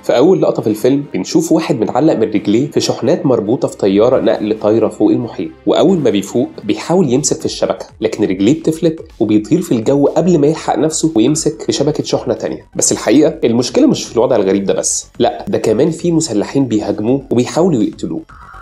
في اول لقطه في الفيلم بنشوف واحد متعلق من رجليه في شحنات مربوطه في طياره نقل طايره فوق المحيط واول ما بيفوق بيحاول يمسك في الشبكه لكن رجليه بتفلت وبيطير في الجو قبل ما يلحق نفسه ويمسك في شبكه شحنه تانية بس الحقيقه المشكله مش في الوضع الغريب ده بس لا ده كمان في مسلحين بيهاجموه وبيحاولوا يقتلوه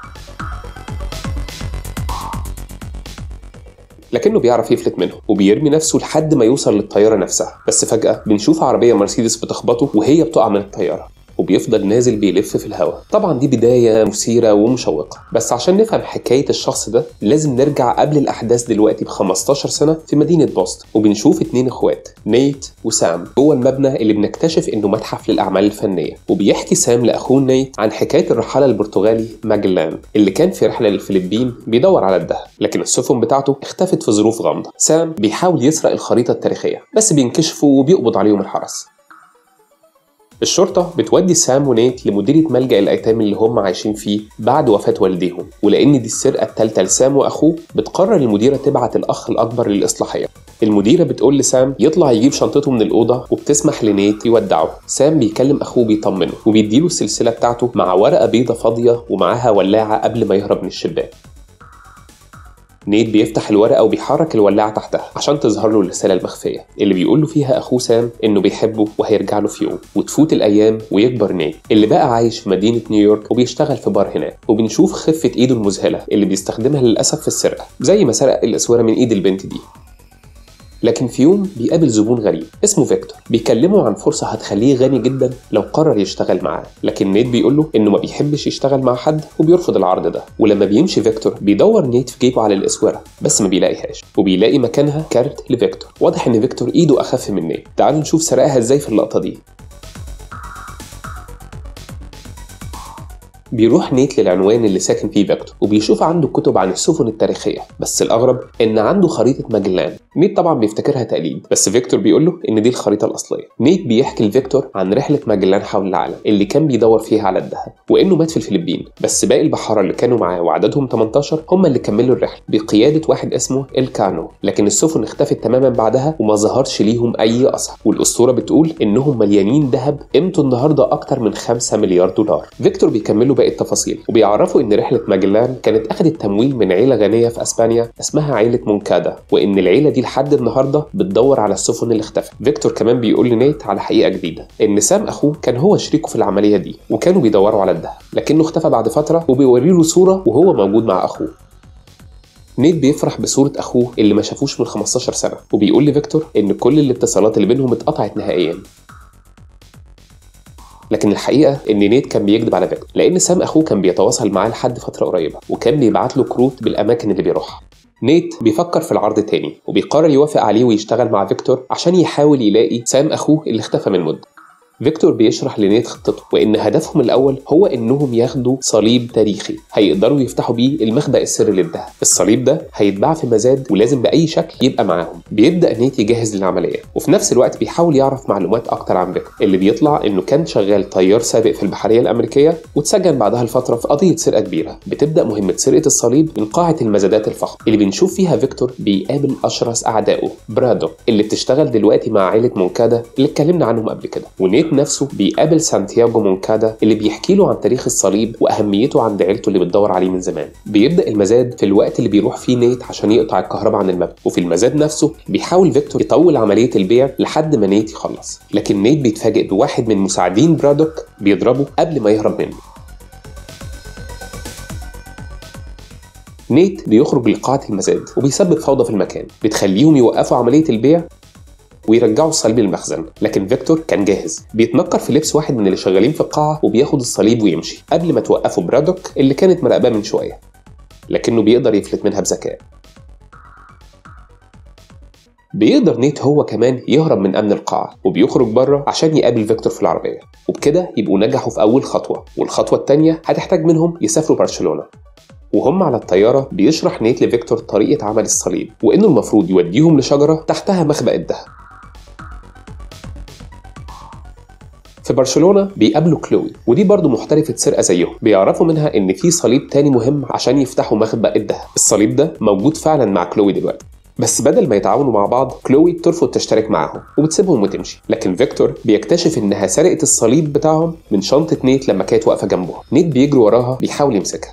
لكنه بيعرف يفلت منهم وبيرمي نفسه لحد ما يوصل للطياره نفسها بس فجاه بنشوف عربيه مرسيدس بتخبطه وهي بتقع من الطياره وبيفضل نازل بيلف في الهواء طبعا دي بداية مثيرة ومشوقة بس عشان نفهم حكاية الشخص ده لازم نرجع قبل الأحداث دلوقتي ب 15 سنة في مدينة بوسطن وبنشوف اتنين اخوات نيت وسام جوه المبنى اللي بنكتشف انه متحف للأعمال الفنية وبيحكي سام لأخوه نيت عن حكاية الرحالة البرتغالي ماجلان اللي كان في رحلة للفلبين بيدور على الذهب لكن السفن بتاعته اختفت في ظروف غامضة سام بيحاول يسرق الخريطة التاريخية بس بينكشفوا وبيقبض عليهم الحرس الشرطة بتودي سام ونيت لمديرية ملجأ الأيتام اللي هم عايشين فيه بعد وفاة والديهم ولأن دي السرقة التالتة لسام وأخوه بتقرر المديرة تبعت الأخ الأكبر للإصلاحية المديرة بتقول لسام يطلع يجيب شنطته من الأوضة وبتسمح لنيت يودعه سام بيكلم أخوه بيطمنه وبيديله السلسلة بتاعته مع ورقة بيضة فاضية ومعاها ولاعة قبل ما يهرب من الشباك نيت بيفتح الورقة وبيحرك الولاعة تحتها عشان تظهر له الرسالة المخفية اللي بيقول له فيها أخوه سام إنه بيحبه وهيرجع له في يوم وتفوت الأيام ويكبر نيت اللي بقى عايش في مدينة نيويورك وبيشتغل في بار هناك وبنشوف خفة إيده المذهلة اللي بيستخدمها للأسف في السرقة زي ما سرق الأسورة من إيد البنت دي لكن في يوم بيقابل زبون غريب اسمه فيكتور بيكلمه عن فرصة هتخليه غني جدا لو قرر يشتغل معاه لكن نيت بيقول له انه ما بيحبش يشتغل مع حد وبيرفض العرض ده ولما بيمشي فيكتور بيدور نيت في جيبه على الاسوره بس ما بيلاقيهاش وبيلاقي مكانها كارت لفيكتور واضح ان فيكتور ايده اخف من نيت تعالوا نشوف سرقها ازاي في اللقطة دي بيروح نيت للعنوان اللي ساكن فيه فيكتور وبيشوف عنده كتب عن السفن التاريخية بس الأغرب إن عنده خريطة ماجلان نيت طبعا بيفتكرها تقليد بس فيكتور بيقول له إن دي الخريطة الأصلية نيت بيحكي لفيكتور عن رحلة ماجلان حول العالم اللي كان بيدور فيها على الذهب وإنه مات في الفلبين بس باقي البحارة اللي كانوا معاه وعددهم 18 هم اللي كملوا الرحلة بقيادة واحد اسمه الكانو لكن السفن اختفت تماما بعدها وما ظهرش ليهم أي أثر والأسطورة بتقول إنهم مليانين ذهب قيمته النهاردة أكتر من 5 مليار دولار فيكتور بيكملوا باقي التفاصيل وبيعرفوا ان رحله ماجلان كانت اخذت تمويل من عيله غنيه في اسبانيا اسمها عيله مونكادا وان العيله دي لحد النهارده بتدور على السفن اللي اختفت فيكتور كمان بيقول لنيت على حقيقه جديده ان سام اخوه كان هو شريكه في العمليه دي وكانوا بيدوروا على الذهب لكنه اختفى بعد فتره وبيوري له صوره وهو موجود مع اخوه نيت بيفرح بصورة أخوه اللي ما شافوش من 15 سنة وبيقول لفيكتور إن كل الاتصالات اللي بينهم اتقطعت نهائيا لكن الحقيقه ان نيت كان بيكذب على فيكتور لان سام اخوه كان بيتواصل معاه لحد فتره قريبه وكان بيبعت له كروت بالاماكن اللي بيروحها نيت بيفكر في العرض تاني وبيقرر يوافق عليه ويشتغل مع فيكتور عشان يحاول يلاقي سام اخوه اللي اختفى من مده فيكتور بيشرح لنيت خطته وان هدفهم الاول هو انهم ياخدوا صليب تاريخي هيقدروا يفتحوا بيه المخبأ السري للذهب الصليب ده هيتباع في مزاد ولازم باي شكل يبقى معاهم بيبدا نيت يجهز للعمليه وفي نفس الوقت بيحاول يعرف معلومات اكتر عن فيكتور اللي بيطلع انه كان شغال طيار سابق في البحريه الامريكيه واتسجن بعدها لفتره في قضيه سرقه كبيره بتبدا مهمه سرقه الصليب من قاعه المزادات الفخمه اللي بنشوف فيها فيكتور بيقابل اشرس اعدائه برادو اللي بتشتغل دلوقتي مع عائله مونكادا اللي اتكلمنا عنهم قبل كده ونيت نفسه بيقابل سانتياغو مونكادا اللي بيحكي له عن تاريخ الصليب واهميته عند عيلته اللي بتدور عليه من زمان بيبدا المزاد في الوقت اللي بيروح فيه نيت عشان يقطع الكهرباء عن المبنى وفي المزاد نفسه بيحاول فيكتور يطول عمليه البيع لحد ما نيت يخلص لكن نيت بيتفاجئ بواحد من مساعدين برادوك بيضربه قبل ما يهرب منه نيت بيخرج لقاعة المزاد وبيسبب فوضى في المكان بتخليهم يوقفوا عملية البيع ويرجعوا الصليب للمخزن لكن فيكتور كان جاهز بيتنكر في لبس واحد من اللي شغالين في القاعة وبياخد الصليب ويمشي قبل ما توقفوا برادوك اللي كانت مراقباه من شوية لكنه بيقدر يفلت منها بذكاء بيقدر نيت هو كمان يهرب من امن القاعه وبيخرج بره عشان يقابل فيكتور في العربيه وبكده يبقوا نجحوا في اول خطوه والخطوه الثانيه هتحتاج منهم يسافروا برشلونه وهم على الطيارة بيشرح نيت لفيكتور طريقة عمل الصليب وإنه المفروض يوديهم لشجرة تحتها مخبأ الذهب في برشلونة بيقابلوا كلوي ودي برضه محترفة سرقة زيهم بيعرفوا منها إن في صليب تاني مهم عشان يفتحوا مخبأ الذهب الصليب ده موجود فعلا مع كلوي دلوقتي بس بدل ما يتعاونوا مع بعض كلوي بترفض تشترك معاهم وبتسيبهم وتمشي لكن فيكتور بيكتشف انها سرقت الصليب بتاعهم من شنطه نيت لما كانت واقفه جنبه نيت بيجري وراها بيحاول يمسكها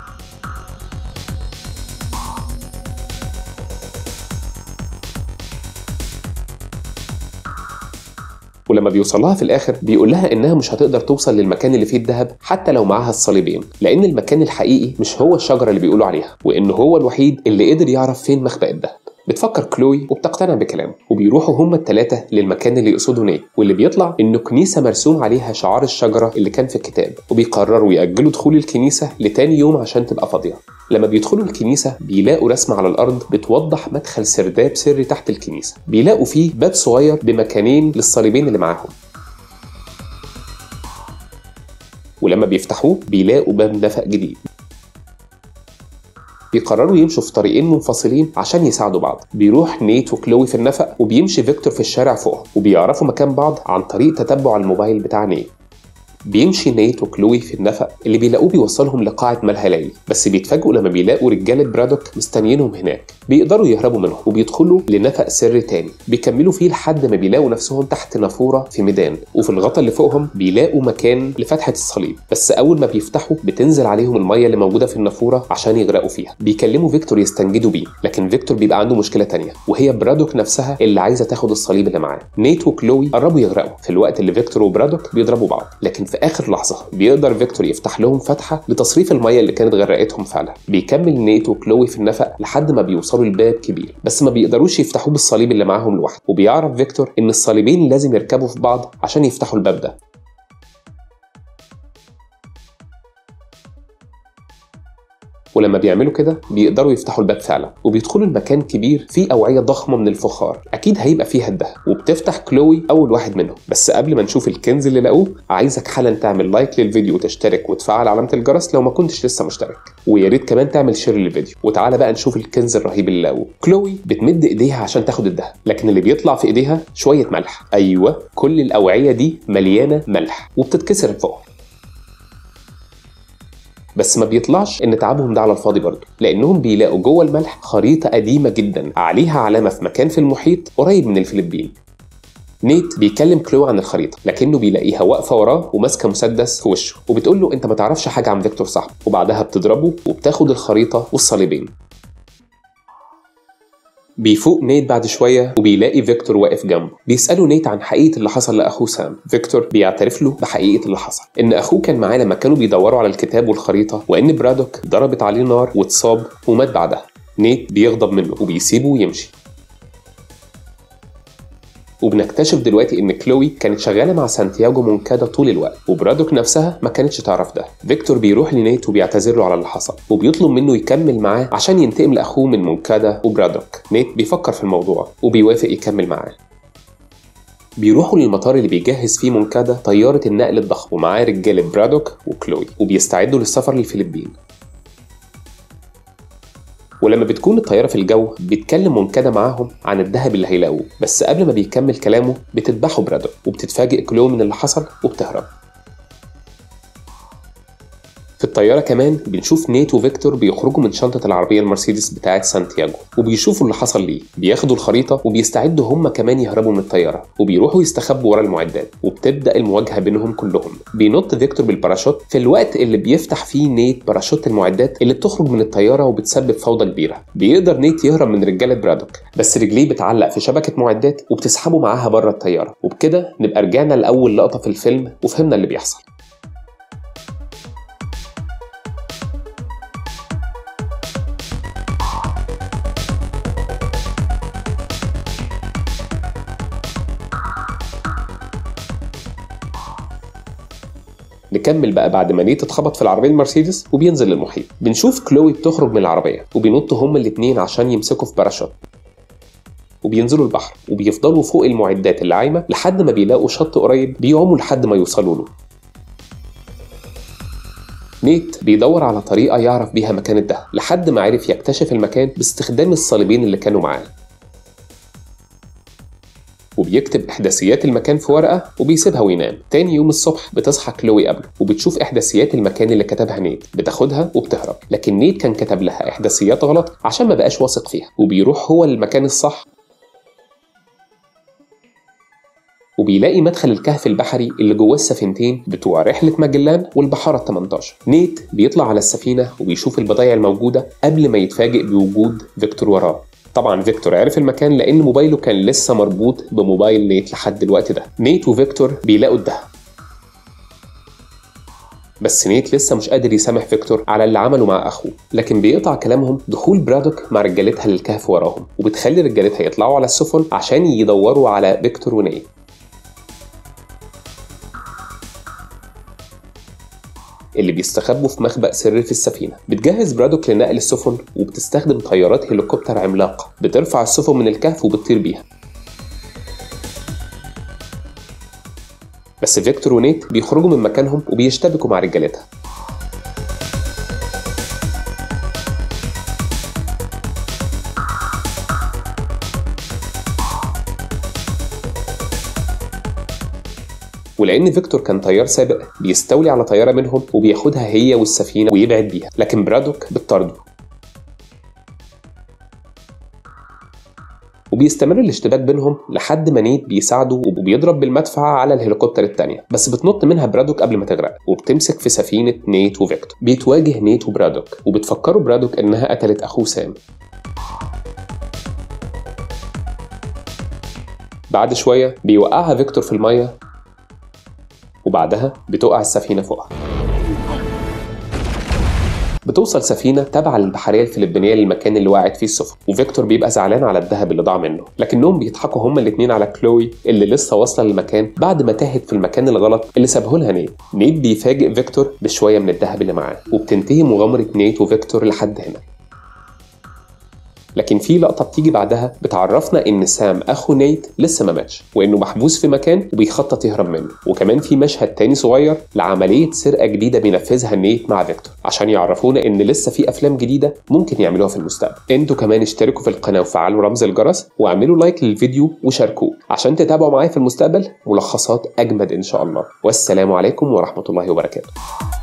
ولما بيوصلها في الاخر بيقول لها انها مش هتقدر توصل للمكان اللي فيه الذهب حتى لو معاها الصليبين لان المكان الحقيقي مش هو الشجره اللي بيقولوا عليها وان هو الوحيد اللي قدر يعرف فين مخبأ الذهب بتفكر كلوي وبتقتنع بكلامه وبيروحوا هما التلاتة للمكان اللي يقصده نيت واللي بيطلع انه كنيسة مرسوم عليها شعار الشجرة اللي كان في الكتاب وبيقرروا يأجلوا دخول الكنيسة لتاني يوم عشان تبقى فاضية لما بيدخلوا الكنيسة بيلاقوا رسمة على الأرض بتوضح مدخل سرداب سري تحت الكنيسة بيلاقوا فيه باب صغير بمكانين للصليبين اللي معاهم ولما بيفتحوه بيلاقوا باب نفق جديد بيقرروا يمشوا في طريقين منفصلين عشان يساعدوا بعض بيروح نيت وكلوي في النفق وبيمشي فيكتور في الشارع فوقهم وبيعرفوا مكان بعض عن طريق تتبع الموبايل بتاع نيت بيمشي نيت وكلوي في النفق اللي بيلاقوه بيوصلهم لقاعة مالها ليلي بس بيتفاجئوا لما بيلاقوا رجالة برادوك مستنيينهم هناك بيقدروا يهربوا منهم وبيدخلوا لنفق سري تاني بيكملوا فيه لحد ما بيلاقوا نفسهم تحت نافورة في ميدان وفي الغطا اللي فوقهم بيلاقوا مكان لفتحة الصليب بس أول ما بيفتحوا بتنزل عليهم المية اللي موجودة في النافورة عشان يغرقوا فيها بيكلموا فيكتور يستنجدوا بيه لكن فيكتور بيبقى عنده مشكلة تانية وهي برادوك نفسها اللي عايزة تاخد الصليب اللي معاه نيت وكلوي قربوا يغرقوا في الوقت اللي فيكتور وبرادوك بيضربوا بعض لكن في آخر لحظة بيقدر فيكتور يفتح لهم فتحة لتصريف المية اللي كانت غرقتهم فعلا بيكمل نيت وكلوي في النفق لحد ما بيوصلوا لباب كبير بس ما بيقدروش يفتحوه بالصليب اللي معاهم لوحده وبيعرف فيكتور ان الصليبين لازم يركبوا في بعض عشان يفتحوا الباب ده ولما بيعملوا كده بيقدروا يفتحوا الباب فعلا وبيدخلوا المكان كبير فيه أوعية ضخمة من الفخار أكيد هيبقى فيها الدهب وبتفتح كلوي أول واحد منهم بس قبل ما نشوف الكنز اللي لقوه عايزك حالا تعمل لايك للفيديو وتشترك وتفعل علامة الجرس لو ما كنتش لسه مشترك ويا ريت كمان تعمل شير للفيديو وتعالى بقى نشوف الكنز الرهيب اللي لقوه كلوي بتمد ايديها عشان تاخد الدهب لكن اللي بيطلع في ايديها شوية ملح أيوه كل الأوعية دي مليانة ملح وبتتكسر فوق بس ما بيطلعش ان تعبهم ده على الفاضي برضه لانهم بيلاقوا جوه الملح خريطه قديمه جدا عليها علامه في مكان في المحيط قريب من الفلبين نيت بيكلم كلو عن الخريطه لكنه بيلاقيها واقفه وراه وماسكه مسدس في وشه وبتقول له انت ما تعرفش حاجه عن فيكتور صاحبه وبعدها بتضربه وبتاخد الخريطه والصليبين بيفوق نيت بعد شوية وبيلاقي فيكتور واقف جنبه بيسأله نيت عن حقيقة اللي حصل لأخوه سام فيكتور بيعترف له بحقيقة اللي حصل إن أخوه كان معاه لما كانوا بيدوروا على الكتاب والخريطة وإن برادوك ضربت عليه نار واتصاب ومات بعدها نيت بيغضب منه وبيسيبه ويمشي وبنكتشف دلوقتي ان كلوي كانت شغاله مع سانتياغو مونكادا طول الوقت وبرادوك نفسها ما كانتش تعرف ده فيكتور بيروح لنيت وبيعتذر له على اللي حصل وبيطلب منه يكمل معاه عشان ينتقم لاخوه من مونكادا وبرادوك نيت بيفكر في الموضوع وبيوافق يكمل معاه بيروحوا للمطار اللي بيجهز فيه مونكادا طيارة النقل الضخم ومعاه رجالة برادوك وكلوي وبيستعدوا للسفر للفلبين ولما بتكون الطيارة في الجو بيتكلم منكدة معاهم عن الذهب اللي هيلاقوه بس قبل ما بيكمل كلامه بتذبحه برادو وبتتفاجئ كلو من اللي حصل وبتهرب في الطيارة كمان بنشوف نيت وفيكتور بيخرجوا من شنطة العربية المرسيدس بتاعة سانتياغو وبيشوفوا اللي حصل ليه بياخدوا الخريطة وبيستعدوا هم كمان يهربوا من الطيارة وبيروحوا يستخبوا ورا المعدات وبتبدأ المواجهة بينهم كلهم بينط فيكتور بالباراشوت في الوقت اللي بيفتح فيه نيت باراشوت المعدات اللي بتخرج من الطيارة وبتسبب فوضى كبيرة بيقدر نيت يهرب من رجالة برادوك بس رجليه بتعلق في شبكة معدات وبتسحبه معاها بره الطيارة وبكده نبقى رجعنا لأول لقطة في الفيلم وفهمنا اللي بيحصل نكمل بقى بعد ما نيت اتخبط في العربيه المرسيدس وبينزل للمحيط بنشوف كلوي بتخرج من العربيه وبينطوا هما الاتنين عشان يمسكوا في باراشوت وبينزلوا البحر وبيفضلوا فوق المعدات اللي عايمه لحد ما بيلاقوا شط قريب بيعوموا لحد ما يوصلوا له نيت بيدور على طريقه يعرف بيها مكان الدهب لحد ما عرف يكتشف المكان باستخدام الصليبين اللي كانوا معاه وبيكتب إحداثيات المكان في ورقة وبيسيبها وينام تاني يوم الصبح بتصحى كلوي قبله وبتشوف إحداثيات المكان اللي كتبها نيت بتاخدها وبتهرب لكن نيت كان كتب لها إحداثيات غلط عشان ما بقاش واثق فيها وبيروح هو للمكان الصح وبيلاقي مدخل الكهف البحري اللي جواه السفينتين بتوع رحلة ماجلان والبحارة ال 18 نيت بيطلع على السفينة وبيشوف البضايع الموجودة قبل ما يتفاجئ بوجود فيكتور وراه طبعا فيكتور عرف المكان لان موبايله كان لسه مربوط بموبايل نيت لحد الوقت ده نيت وفيكتور بيلاقوا الدهب بس نيت لسه مش قادر يسامح فيكتور على اللي عمله مع اخوه لكن بيقطع كلامهم دخول برادوك مع رجالتها للكهف وراهم وبتخلي رجالتها يطلعوا على السفن عشان يدوروا على فيكتور ونيت اللي بيستخبوا في مخبأ سري في السفينة بتجهز برادوك لنقل السفن وبتستخدم طيارات هليكوبتر عملاقة بترفع السفن من الكهف وبتطير بيها بس فيكتور ونيت بيخرجوا من مكانهم وبيشتبكوا مع رجالتها ولان فيكتور كان طيار سابق بيستولي على طياره منهم وبياخدها هي والسفينه ويبعد بيها لكن برادوك بتطارده وبيستمر الاشتباك بينهم لحد ما نيت بيساعده وبيضرب بالمدفع على الهليكوبتر التانية بس بتنط منها برادوك قبل ما تغرق وبتمسك في سفينة نيت وفيكتور بيتواجه نيت وبرادوك وبتفكروا برادوك انها قتلت اخوه سام بعد شوية بيوقعها فيكتور في المية وبعدها بتقع السفينة فوقها بتوصل سفينة تابعة للبحرية الفلبينية للمكان اللي وقعت فيه السفن وفيكتور بيبقى زعلان على الذهب اللي ضاع منه لكنهم بيضحكوا هما الاتنين على كلوي اللي لسه واصلة للمكان بعد ما تاهت في المكان الغلط اللي سابه لها نيت نيت بيفاجئ فيكتور بشوية من الذهب اللي معاه وبتنتهي مغامرة نيت وفيكتور لحد هنا لكن في لقطة بتيجي بعدها بتعرفنا إن سام أخو نيت لسه ما ماتش وإنه محبوس في مكان وبيخطط يهرب منه وكمان في مشهد تاني صغير لعملية سرقة جديدة بينفذها نيت مع فيكتور عشان يعرفونا إن لسه في أفلام جديدة ممكن يعملوها في المستقبل انتوا كمان اشتركوا في القناة وفعلوا رمز الجرس واعملوا لايك للفيديو وشاركوه عشان تتابعوا معايا في المستقبل ملخصات أجمد إن شاء الله والسلام عليكم ورحمة الله وبركاته